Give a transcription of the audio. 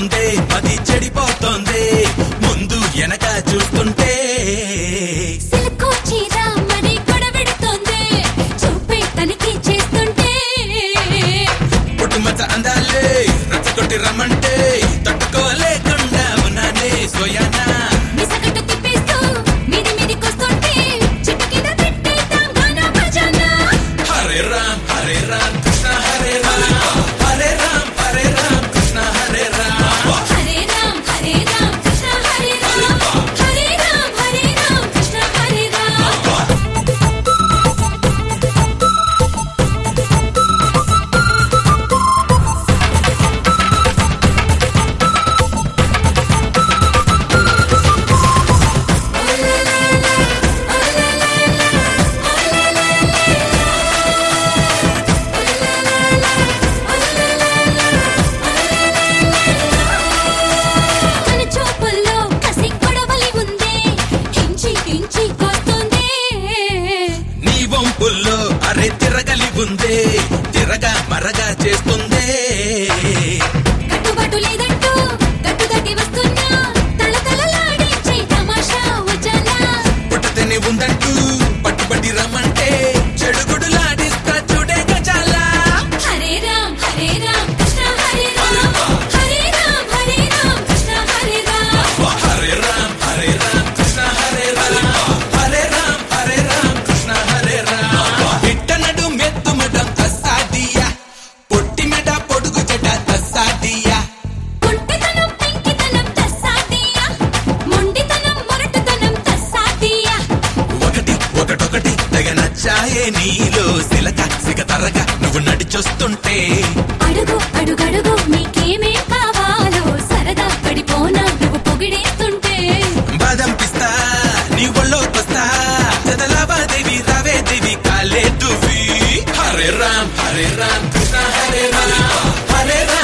చెడిపోతోంది అది చెడిపోతోంది ముందు వెనక చూస్తుంటే సిల్కో చీర మరి గొడవెడుతోంది చూపే తనిఖీ చేస్తుంటే పుట్టుమచ్చ అందాలే రచ్చగొట్టి రమ్మంటే తట్టుకోలేకుండా ఉన్నానే సోయానా మిసగట్టు తిప్పేస్తూ మీది మీదికొస్తుంటే చిట్టు కింద పెట్టేద్దాం గానా భజనా హరే రామ్ హరే రామ్ కృష్ణ హరే రామ్ హరే రామ్ హరే రామ్ కృష్ణ హరే రామ్ హరే రామ్ హరే రామ్ కృష్ణ హరే రామ్ హరే రామ్ హరే రామ్ కృష్ణ హరే రామ్ తన చూపుల్లో కసి గొడవలి ఉంది హించి హించి కొస్తుంది నీ వంపుల్లో అరే తిరగలి ఉందే తిరగా మరగా చేస్తుందే కట్టుబాటు లేదంటూ కట్టు తట్టి వస్తున్నా తల తలలాడించే తమాషా ఉజాలా పుట్టతేనే ఉందంటూ పట్టుబట్టి రమ్మంటే చెడుగుడులాడిస్తా చూడే గజాలా హరే రామ్ హరే రామ్ కృష్ణ హరే రామ్ హరే రామ్ హరే రామ్ కృష్ణ హరే రామ్ హరే రామ్ హరే రామ్ కృష్ణ హరే రామ్ హరే రామ్ హరే రామ్ కృష్ణ హరే రామ్ ఇట్టనడు మెత్తుమడం తస్సాదియా పొట్టి మెడ పొడుగు చెడ్డ తస్సాదియా కుంటితనం పెంకితనం తస్సాదియా మొండితనం మొరటుతనం తస్సాదియా ఒకటి ఒకటొకటి తెగ నచ్చాయే నీలో సిలక సిగ తరగా నువ్వు నడిచొస్తుంటే అడుగు అడుగడుగు నీకేమేం కావాలో సరదా పడిపోనా నువ్వు పొగిడేస్తుంటే బాదం పిస్తా నీ ఒళ్ళోకొస్తా చదలాబాదేవి రావే దేవి కాలే దువి హరే రామ్ హరే రామ్ కృష్ణ హరే రామ్ హరే రామ్